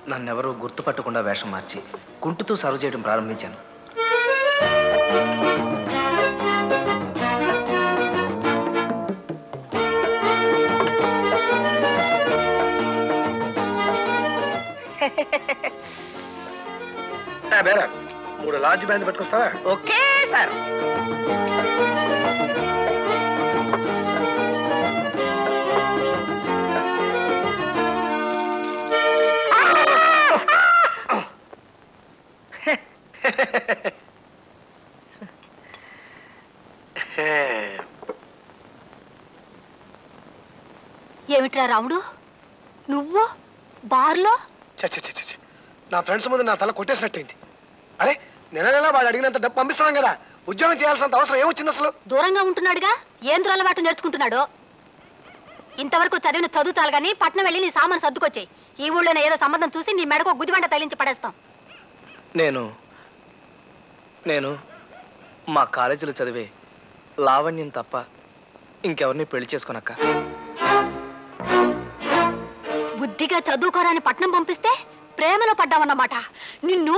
నన్నెవరూ గుర్తుపట్టకుండా వేషం మార్చి కుంటుతూ సర్వ్ చేయడం ప్రారంభించాను బేరా మూడు లార్జ్ బ్యాండ్ పట్టుకొస్తావా ఓకే సార్ ఏమిట్రా రాముడు నువ్వు బార్లో చ చ చ చ, చ. నా ఫ్రెండ్స్ ముందు నా తల కొట్టేసినట్టయింది అరే నెల నెల వాడు అడిగినంత డబ్బు పంపిస్తున్నాం కదా ఉద్యోగం చేయాల్సినంత అవసరం ఏమొచ్చింది అసలు దూరంగా ఉంటున్నాడుగా ఏం దురలవాటు నేర్చుకుంటున్నాడో ఇంతవరకు చదివిన చదువు చాలు గానీ పట్నం వెళ్ళి నీ సామాన్ సర్దుకొచ్చాయి ఈ ఊళ్ళోనే ఏదో సంబంధం చూసి నీ మెడకు ఒక గుదిబండ తగిలించి పడేస్తాం నేను నేను మా కాలేజీలో చదివే లావణ్యం తప్ప ఇంకెవరిని పెళ్లి చేసుకోనక్క బుద్ధిగా చదువుకోరాని పట్నం పంపిస్తే ప్రేమలో పడ్డావన్నమాట నిన్ను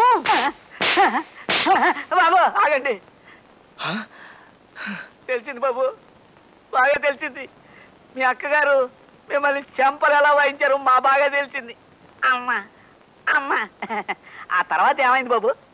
బాబు ఆగండి హ? తెలిసింది బాబు బాగా తెలిసింది మీ అక్కగారు మిమ్మల్ని చెంపలు ఎలా వాయించారు మా బాగా తెలిసింది అమ్మా అమ్మా ఆ తర్వాత ఏమైంది బాబు